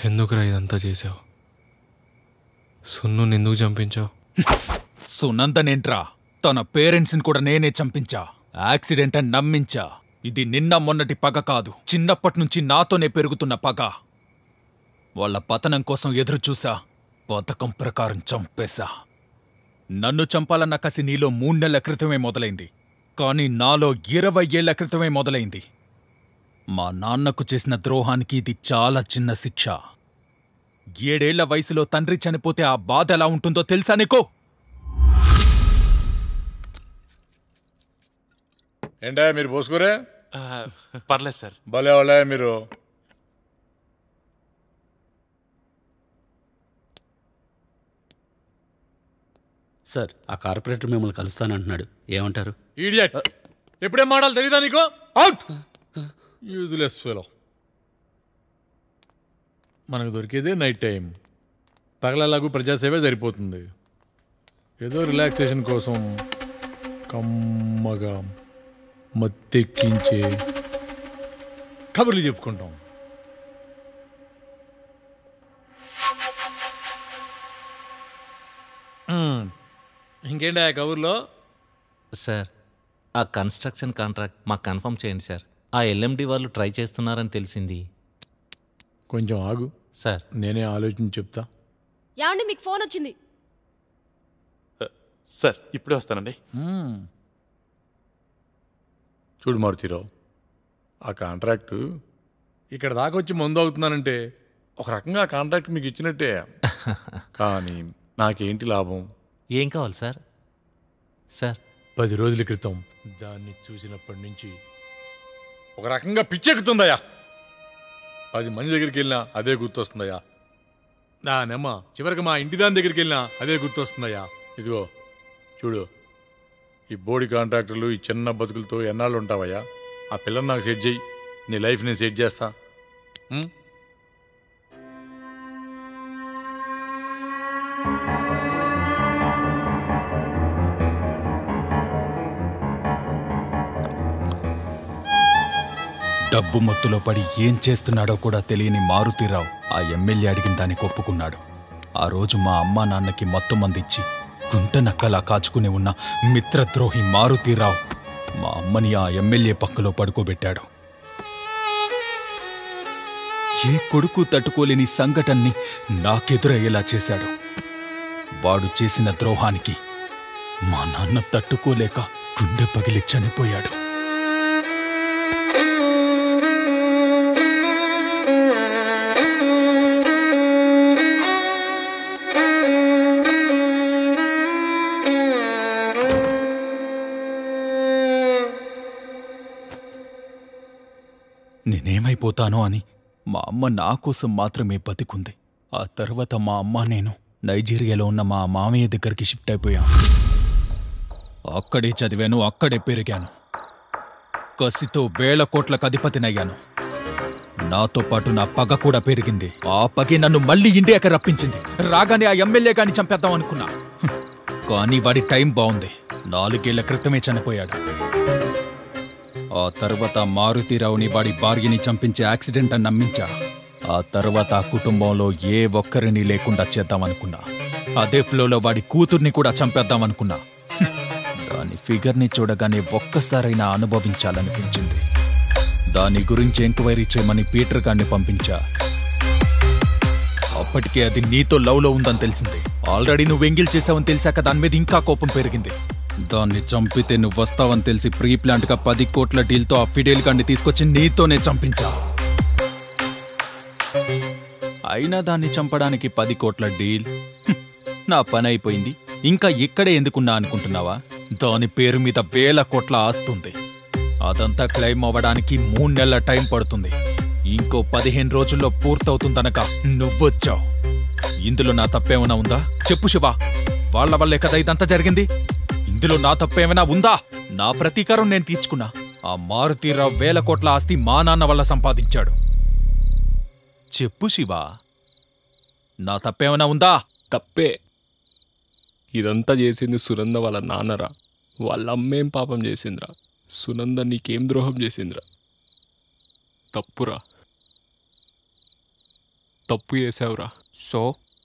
ఎందుకురా ఇదంతా చేసావు సున్ను ఎందుకు చంపించావు సునందనేంట్రా తన పేరెంట్స్ని కూడా నేనే చంపించా యాక్సిడెంట్ అని నమ్మించా ఇది నిన్న మొన్నటి పగ కాదు చిన్నప్పటి నుంచి నాతోనే పెరుగుతున్న పగ వాళ్ళ పతనం కోసం ఎదురు చూసా పథకం ప్రకారం చంపేశా నన్ను చంపాలన్న కసి నీలో మూడు నెలల క్రితమే మొదలైంది కానీ నాలో ఇరవై ఏళ్ల క్రితమే మొదలైంది మా నాన్నకు చేసిన ద్రోహానికి ఇది చాలా చిన్న శిక్ష ఏడేళ్ల వయసులో తండ్రి చనిపోతే ఆ బాధ ఎలా ఉంటుందో తెలుసా నీకో ఏంటా మీరు పోసుకోరే పర్లేదు సార్ భలే వాళ్ళే మీరు సార్ ఆ కార్పొరేటర్ మిమ్మల్ని కలుస్తానంటున్నాడు ఏమంటారు ఈడియట్ ఎప్పుడేం మాడాలి తెలీదా నీకు అవుట్ యూజ్లెస్ ఫెలో మనకు దొరికేదే నైట్ టైం పగలలాగు ప్రజాసేవే సరిపోతుంది ఏదో రిలాక్సేషన్ కోసం కమ్మగా మత్తెక్కించే కబుర్లు చెప్పుకుంటాం ఇంకేంటి ఆ కబుర్లో సార్ ఆ కన్స్ట్రక్షన్ కాంట్రాక్ట్ మాకు కన్ఫర్మ్ చేయండి సార్ ఆ ఎల్ఎండి వాళ్ళు ట్రై చేస్తున్నారని తెలిసింది కొంచెం ఆగు సార్ నేనే ఆలోచించి చెప్తా ఏమండి మీకు ఫోన్ వచ్చింది సార్ ఇప్పుడే వస్తానండి మ్మ్. చూడు మారుతీరావు ఆ కాంట్రాక్టు ఇక్కడ దాకా వచ్చి మందు అవుతున్నానంటే ఒక రకంగా ఆ కాంట్రాక్ట్ మీకు ఇచ్చినట్టే కానీ నాకేంటి లాభం ఏం కావాలి సార్ సార్ పది రోజుల క్రితం దాన్ని చూసినప్పటి నుంచి ఒక రకంగా పిచ్చెక్కుతుందయ్యా పది మంది దగ్గరికి వెళ్ళినా అదే గుర్తొస్తుందయ్యా దానమ్మ చివరికి మా ఇంటి దాని దగ్గరికి వెళ్ళినా అదే గుర్తొస్తుందయ్యా ఇదిగో చూడు ఈ బోడి కాంట్రాక్టర్లు ఈ చిన్న బతుకులతో ఎన్నాళ్ళు ఉంటావయ్యా ఆ పిల్లని నాకు సెట్ చేయి నీ లైఫ్ నేను సెట్ చేస్తా ఉం? డబ్బు మత్తులో పడి ఏం చేస్తున్నాడో కూడా తెలియని మారుతీరావు ఆ ఎమ్మెల్యే అడిగిన దానికి ఒప్పుకున్నాడు ఆ రోజు మా అమ్మా నాన్నకి మత్తు మందిచ్చి గుంట నక్కలా కాచుకుని ఉన్న మిత్రద్రోహి మారుతీరావు మా అమ్మని ఆ ఎమ్మెల్యే పక్కలో పడుకోబెట్టాడు ఏ కొడుకు తట్టుకోలేని సంఘటన్ని నాకెదురయ్యేలా చేశాడు వాడు చేసిన ద్రోహానికి మా నాన్న తట్టుకోలేక గుండె పగిలి చనిపోయాడు నేనేమైపోతానో అని మా అమ్మ నా కోసం మాత్రమే బతికుంది ఆ తర్వాత మా అమ్మ నేను నైజీరియాలో ఉన్న మా మామయ్య దగ్గరికి షిఫ్ట్ అయిపోయాం అక్కడే చదివాను అక్కడే పెరిగాను కసితో వేల కోట్లకు అధిపతినయ్యాను నాతో పాటు నా పగ కూడా పెరిగింది ఆ పగే నన్ను మళ్ళీ ఇండియాకి రప్పించింది రాగానే ఆ ఎమ్మెల్యే గాని చంపేద్దాం అనుకున్నా హ్మ్. కానీ వాడి టైం బాగుంది నాలుగేళ్ల క్రితమే చనిపోయాడు ఆ తర్వాత మారుతీరావుని వాడి భార్యని చంపించే యాక్సిడెంట్ అని నమ్మించా ఆ తర్వాత ఆ కుటుంబంలో ఏ ఒక్కరిని లేకుండా చేద్దామనుకున్నా అదే ఫ్లోలో వాడి కూతుర్ని కూడా చంపేద్దామనుకున్నా హ్మ్. దాని ఫిగర్ని చూడగానే ఒక్కసారైనా అనుభవించాలనిపించింది దాని గురించి ఎంక్వైరీ చేయమని పీటర్ గారిని పంపించా అప్పటికే అది నీతో లవ్లో ఉందని తెలిసింది ఆల్రెడీ నువ్వు ఎంగిల్ చేసావని తెలిసాక దాని మీద ఇంకా కోపం పెరిగింది దాన్ని చంపితే నువ్వు వస్తావని తెలిసి ప్రీ ప్లాంట్ గా పది కోట్ల డీల్తో ఆ ఫిడేల్ గాన్ని తీసుకొచ్చి నీతోనే చంపించా అయినా దాన్ని చంపడానికి పది కోట్ల డీల్ హ్మ్, నా పని అయిపోయింది ఇంకా ఇక్కడే ఎందుకున్నా అనుకుంటున్నావా దాని పేరు మీద వేల కోట్ల ఆస్తుంది అదంతా క్లెయిమ్ అవ్వడానికి మూడు నెలల టైం పడుతుంది ఇంకో పదిహేను రోజుల్లో పూర్తవుతుందనక నువ్వొచ్చావు ఇందులో నా తప్పేమైనా ఉందా చెప్పు శివా వాళ్ళ వల్లే కదా ఇదంతా జరిగింది ఇందులో నా తప్పేమైనా ఉందా నా ప్రతీకారం నేను తీర్చుకున్నా ఆ మారుతీరావు వేల కోట్ల ఆస్తి మా నాన్న వల్ల సంపాదించాడు చెప్పు శివా నా తప్పేమైనా ఉందా తప్పే ఇదంతా చేసింది సునంద వాళ్ళ నాన్నరా వాళ్ళ అమ్మేం పాపం చేసిందిరా సునంద నీకేం ద్రోహం చేసిందిరా తప్పురా తప్పు చేసావురా so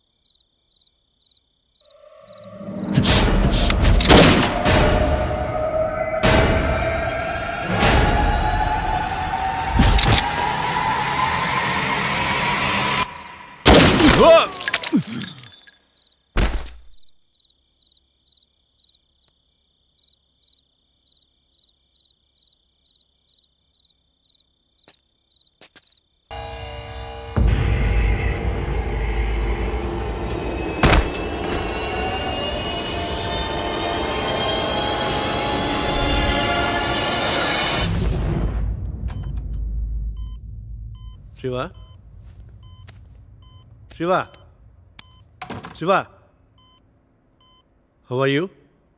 Shiva Shiva Shiva how are you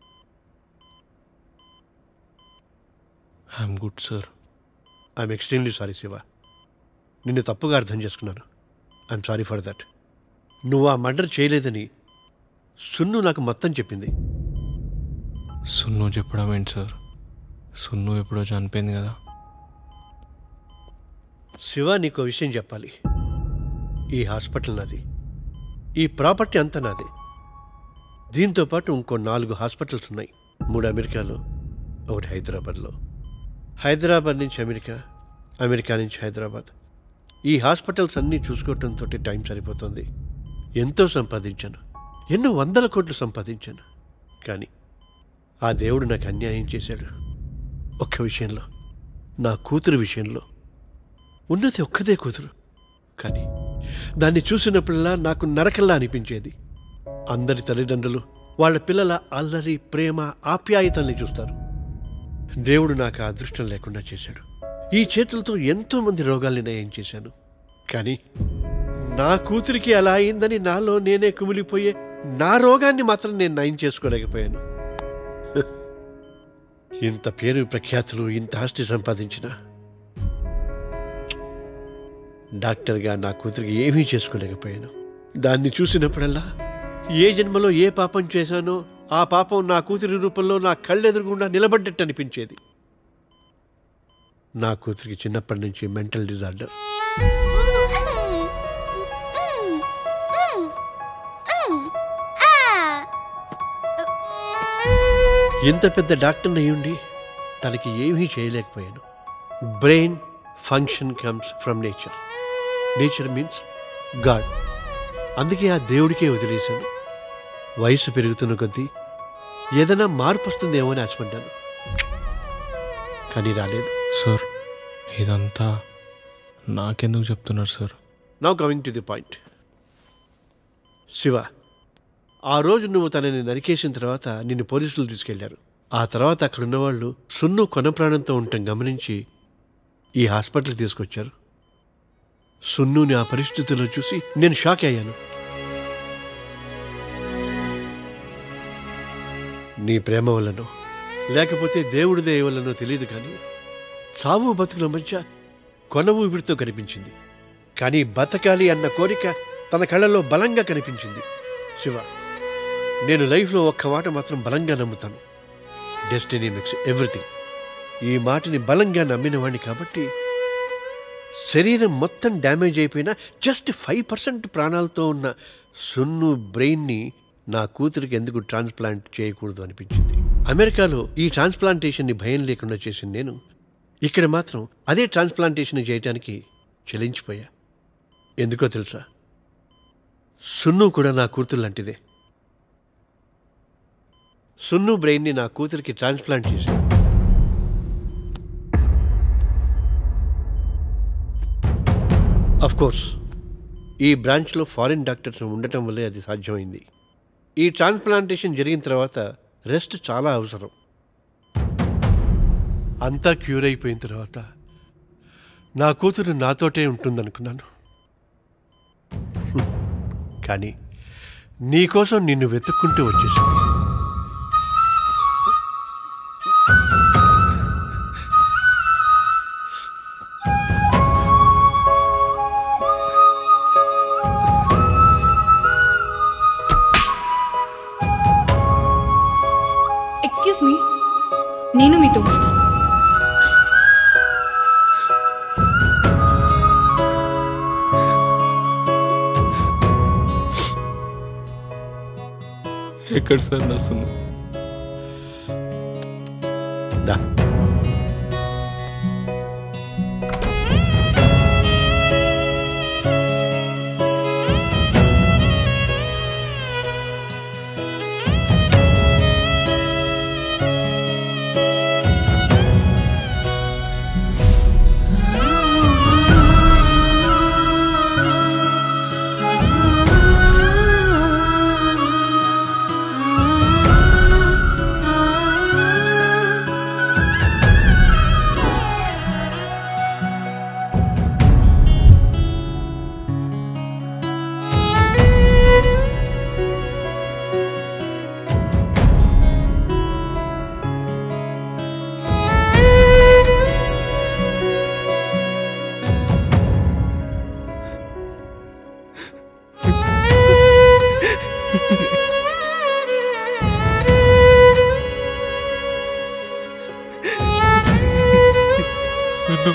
I'm good sir I'm extremely sorry Shiva నిన్ను తప్పుగా అర్థం చేసుకున్నాను ఐఎమ్ సారీ ఫర్ దట్ నువ్వు ఆ మర్డర్ చేయలేదని సున్ను నాకు మొత్తం చెప్పింది సున్ను చెప్పడం ఏంటి సార్ సున్ను ఎప్పుడో చనిపోయింది కదా శివ నీకు విషయం చెప్పాలి ఈ హాస్పిటల్ నాది ఈ ప్రాపర్టీ అంతా నాది దీంతో పాటు ఇంకో నాలుగు హాస్పిటల్స్ ఉన్నాయి మూడు అమెరికాలో ఒకటి హైదరాబాద్లో హైదరాబాద్ నుంచి అమెరికా అమెరికా నుంచి హైదరాబాద్ ఈ హాస్పిటల్స్ అన్నీ చూసుకోవటంతో టైం సరిపోతుంది ఎంతో సంపాదించాను ఎన్నో వందల కోట్లు సంపాదించాను కానీ ఆ దేవుడు నాకు అన్యాయం చేశాడు ఒక్క విషయంలో నా కూతురు విషయంలో ఉన్నది ఒక్కదే కూతురు కానీ దాన్ని చూసినప్పుడల్లా నాకు నరకల్లా అనిపించేది అందరి తల్లిదండ్రులు వాళ్ళ పిల్లల అల్లరి ప్రేమ ఆప్యాయతల్ని చూస్తారు దేవుడు నాకు ఆ అదృష్టం లేకుండా చేశాడు ఈ చేతులతో ఎంతో మంది రోగాల్ని నయం చేశాను కానీ నా కూతురికి అలా అయిందని నాలో నేనే కుమిలిపోయే నా రోగాన్ని మాత్రం నేను నయం చేసుకోలేకపోయాను ఇంత పేరు ప్రఖ్యాతులు ఇంత ఆస్తి సంపాదించిన డాక్టర్గా నా కూతురికి ఏమీ చేసుకోలేకపోయాను దాన్ని చూసినప్పుడల్లా ఏ జన్మలో ఏ పాపం చేశానో ఆ పాపం నా కూతురి రూపంలో నా కళ్ళెదురుగుండా నిలబడ్డట్టు అనిపించేది నా కూతురికి చిన్నప్పటి నుంచి మెంటల్ డిజార్డర్ ఇంత పెద్ద డాక్టర్ని అయ్యుండి తనకి ఏమీ చేయలేకపోయాను brain function comes from nature nature means god అందుకే ఆ దేవుడికే వదిలేశాను వయసు పెరుగుతున్న కొద్దీ ఏదైనా మార్పు వస్తుందేమో అని ఆశపడ్డాను కానీ రాలేదు సార్ ఇదంతా నాకెందుకు చెప్తున్నారు sir now coming to the point Shiva ఆ రోజు నువ్వు తనని నరికేసిన తర్వాత నిన్ను పోలీసులు తీసుకెళ్లారు ఆ తర్వాత అక్కడ ఉన్నవాళ్ళు సున్ను కొన ప్రాణంతో ఉండటం గమనించి ఈ హాస్పిటల్కి తీసుకొచ్చారు సున్నుని ఆ పరిస్థితుల్లో చూసి నేను షాక్ అయ్యాను నీ ప్రేమ వల్లనో లేకపోతే దేవుడి దయ వల్లనో తెలియదు కానీ చావు బతుకుల మధ్య కొన ఊపిరితో కనిపించింది కానీ బతకాలి అన్న కోరిక తన కళ్ళలో బలంగా కనిపించింది శివ నేను లైఫ్లో ఒక్క మాట మాత్రం బలంగా నమ్ముతాను డెస్టినీ మిక్స్ ఎవ్రీథింగ్ ఈ మాటని బలంగా నమ్మిన వాడిని కాబట్టి శరీరం మొత్తం డ్యామేజ్ అయిపోయినా జస్ట్ ఫైవ్ పర్సెంట్ ప్రాణాలతో ఉన్న సున్ను బ్రెయిన్ని నా కూతురికి ఎందుకు ట్రాన్స్ప్లాంట్ చేయకూడదు అనిపించింది అమెరికాలో ఈ ట్రాన్స్ప్లాంటేషన్ని భయం లేకుండా చేసిన నేను ఇక్కడ మాత్రం అదే ట్రాన్స్ప్లాంటేషన్ చేయడానికి చెలించిపోయా ఎందుకో తెలుసా సున్ను కూడా నా కూతురు లాంటిదే సున్ను బ్రెయిన్ని నా కూతురికి ట్రాన్స్ప్లాంట్ చేశాను అఫ్ కోర్స్ ఈ బ్రాంచ్లో ఫారిన్ డాక్టర్స్ ఉండటం వల్లే అది సాధ్యమైంది ఈ ట్రాన్స్ప్లాంటేషన్ జరిగిన తర్వాత రెస్ట్ చాలా అవసరం అంతా క్యూర్ అయిపోయిన తర్వాత నా కూతురు నాతోటే ఉంటుందనుకున్నాను హ్మ్. కానీ నీకోసం నిన్ను వెతుక్కుంటూ వచ్చేసింది ఎక్స్క్యూజ్ మీ నేను మీతో వస్తాను ఎక్కడ సార్ నా సున్ను దా సున్ను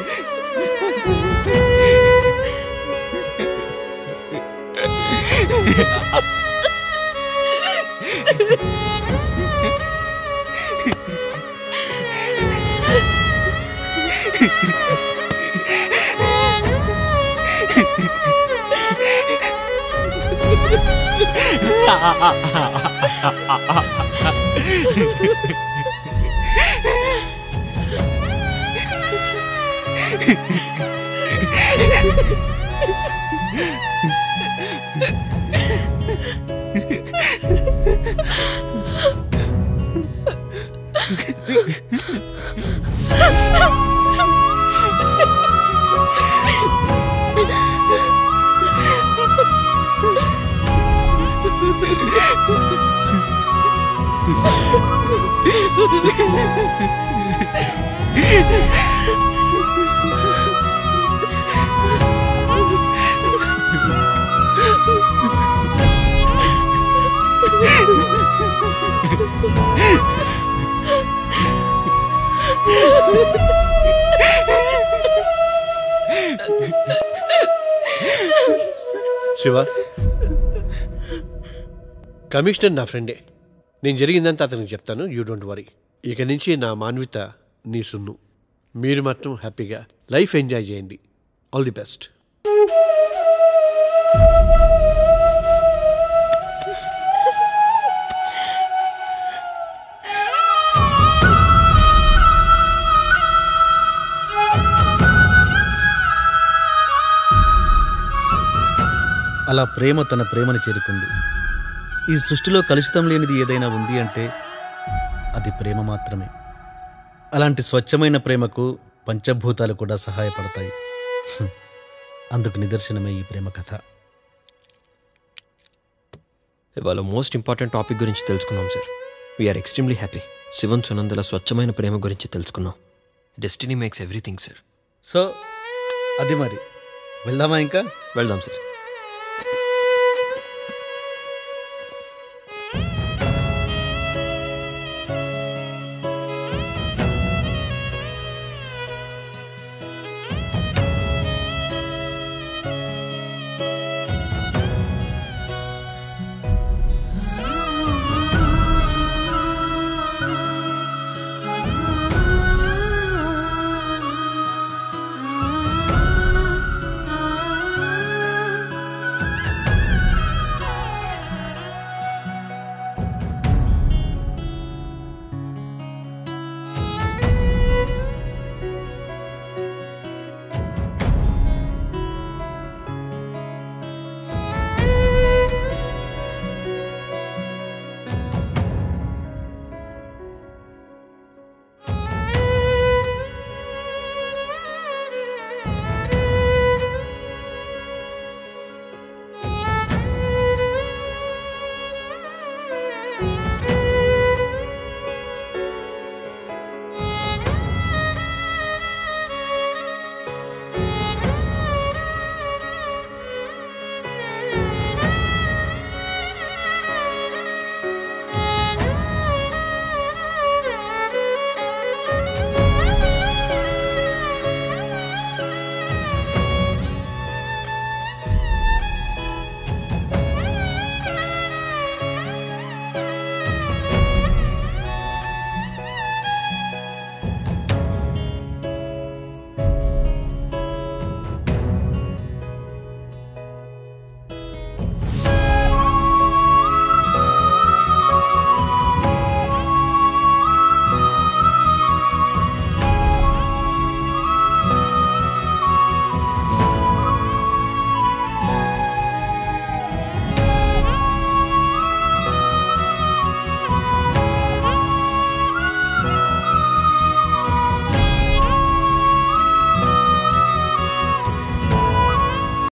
శివ కమిషనర్ నా ఫ్రెండే నేను జరిగిందంతా అతనికి చెప్తాను యూ డోంట్ వరీ ఇక నుంచి నా మాన్విత నీ సున్ను మీరు మాత్రం హ్యాపీగా లైఫ్ ఎంజాయ్ చేయండి ఆల్ ది బెస్ట్ అలా ప్రేమ తన ప్రేమని చేరుకుంది ఈ సృష్టిలో కలుషితం లేనిది ఏదైనా ఉంది అంటే అది ప్రేమ మాత్రమే అలాంటి స్వచ్ఛమైన ప్రేమకు పంచభూతాలు కూడా సహాయపడతాయి హ్మ్. అందుకు నిదర్శనమే ఈ ప్రేమ కథ ఇవాళ మోస్ట్ ఇంపార్టెంట్ టాపిక్ గురించి తెలుసుకున్నాం సార్ వీఆర్ ఎక్స్ట్రీమ్లీ హ్యాపీ శివన్ సునందల స్వచ్ఛమైన ప్రేమ గురించి తెలుసుకున్నాం destiny makes everything sir so అది మరి వెళ్దామా ఇంకా వెళ్దాం సార్